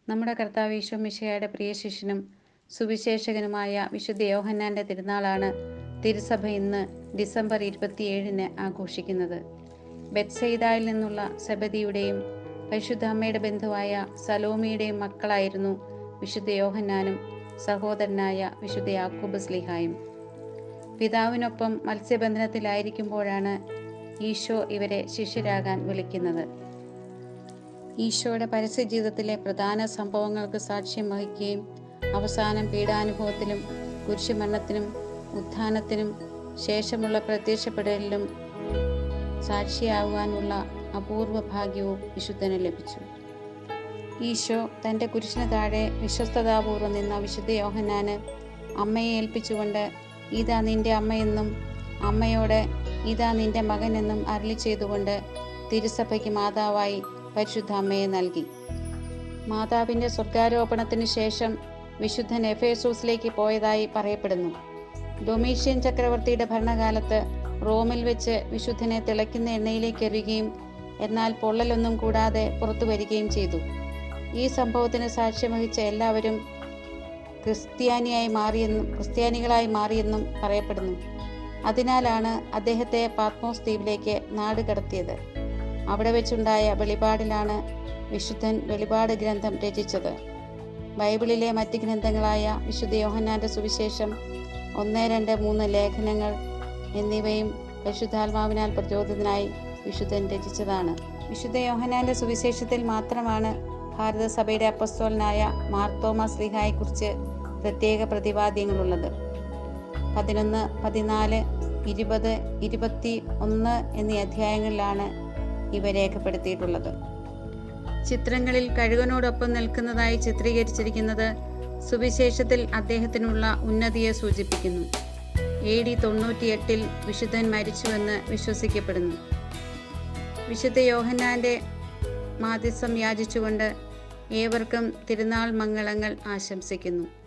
നമ്മുടെ കർത്താവ് ഈശോ മിശിഹായുടെ പ്രിയ ശിഷ്യനും സുവിശേഷകനുമായ വിശുദ്ധ യോഹന്നാൻ്റെ തിരുനാളാണ് തിരുസഭ ഇന്ന് ഡിസംബർ ഇരുപത്തിയേഴിന് ആഘോഷിക്കുന്നത് ബെത്സൈദായിൽ നിന്നുള്ള സബദിയുടെയും പരിശുദ്ധ അമ്മയുടെ ബന്ധുവായ സലോമിയുടെയും മക്കളായിരുന്നു വിശുദ്ധ യോഹന്നാനും സഹോദരനായ വിശുദ്ധ യാക്കൂബ് സ്ലിഹായും പിതാവിനൊപ്പം മത്സ്യബന്ധനത്തിലായിരിക്കുമ്പോഴാണ് ഈശോ ഇവരെ ശിഷ്യരാകാൻ വിളിക്കുന്നത് ഈശോയുടെ പരസ്യ ജീവിതത്തിലെ പ്രധാന സംഭവങ്ങൾക്ക് സാക്ഷ്യം വഹിക്കുകയും അവസാനം പീഡാനുഭവത്തിലും കുരിശുമരണത്തിനും ഉത്ഥാനത്തിനും ശേഷമുള്ള പ്രത്യക്ഷപ്പെടലിലും സാക്ഷിയാകുവാനുള്ള അപൂർവ ഭാഗ്യവും വിശുദ്ധന് ലഭിച്ചു ഈശോ തൻ്റെ കുരിശിന് താഴെ വിശ്വസ്തതാപൂർവ്വം നിന്ന വിശുദ്ധ യോഹന്നാന് അമ്മയെ ഏൽപ്പിച്ചുകൊണ്ട് ഇതാ നിന്റെ അമ്മയെന്നും അമ്മയോട് ഇതാ നിന്റെ മകനെന്നും അരളി ചെയ്തുകൊണ്ട് തിരുസഭയ്ക്ക് മാതാവായി പരിശുദ്ധ അമ്മയെ നൽകി മാതാവിൻ്റെ സ്വർഗാരോപണത്തിന് ശേഷം വിശുദ്ധൻ എഫേസൂസിലേക്ക് പോയതായി പറയപ്പെടുന്നു ഡൊമീഷ്യൻ ചക്രവർത്തിയുടെ ഭരണകാലത്ത് റോമിൽ വെച്ച് വിശുദ്ധനെ തിളയ്ക്കുന്ന എണ്ണയിലേക്ക് എറിയുകയും എന്നാൽ പൊള്ളലൊന്നും കൂടാതെ പുറത്തു വരികയും ചെയ്തു ഈ സംഭവത്തിന് സാക്ഷ്യം വഹിച്ച എല്ലാവരും ക്രിസ്ത്യാനിയായി മാറിയെന്നും ക്രിസ്ത്യാനികളായി മാറിയെന്നും പറയപ്പെടുന്നു അതിനാലാണ് അദ്ദേഹത്തെ പാത്മോസ് ദ്വീപിലേക്ക് നാട് കടത്തിയത് അവിടെ വെച്ചുണ്ടായ വെളിപാടിലാണ് വിശുദ്ധൻ വെളിപാട് ഗ്രന്ഥം രചിച്ചത് ബൈബിളിലെ മറ്റ് ഗ്രന്ഥങ്ങളായ വിശുദ്ധ യോഹന്നാന്റെ സുവിശേഷം ഒന്ന് രണ്ട് മൂന്ന് ലേഖനങ്ങൾ എന്നിവയും പരിശുദ്ധാത്മാവിനാൽ പ്രചോദിതനായി വിശുദ്ധൻ രചിച്ചതാണ് വിശുദ്ധ യോഹന്നാന്റെ സുവിശേഷത്തിൽ മാത്രമാണ് ഭാരതസഭയുടെ അപ്പസ്തോലനായ മാർത്തോമ ശ്രീഹായെക്കുറിച്ച് പ്രത്യേക പ്രതിപാദ്യങ്ങളുള്ളത് പതിനൊന്ന് പതിനാല് ഇരുപത് ഇരുപത്തി ഒന്ന് എന്നീ അധ്യായങ്ങളിലാണ് ഇവ രേഖപ്പെടുത്തിയിട്ടുള്ളത് ചിത്രങ്ങളിൽ കഴുകനോടൊപ്പം നിൽക്കുന്നതായി ചിത്രീകരിച്ചിരിക്കുന്നത് സുവിശേഷത്തിൽ അദ്ദേഹത്തിനുള്ള ഉന്നതിയെ സൂചിപ്പിക്കുന്നു എ ഡി തൊണ്ണൂറ്റിയെട്ടിൽ വിശുദ്ധൻ മരിച്ചുവെന്ന് വിശ്വസിക്കപ്പെടുന്നു വിശുദ്ധ യോഹന്നാന്റെ മാധ്യസ്ഥം യാചിച്ചുകൊണ്ട് ഏവർക്കും തിരുനാൾ മംഗളങ്ങൾ ആശംസിക്കുന്നു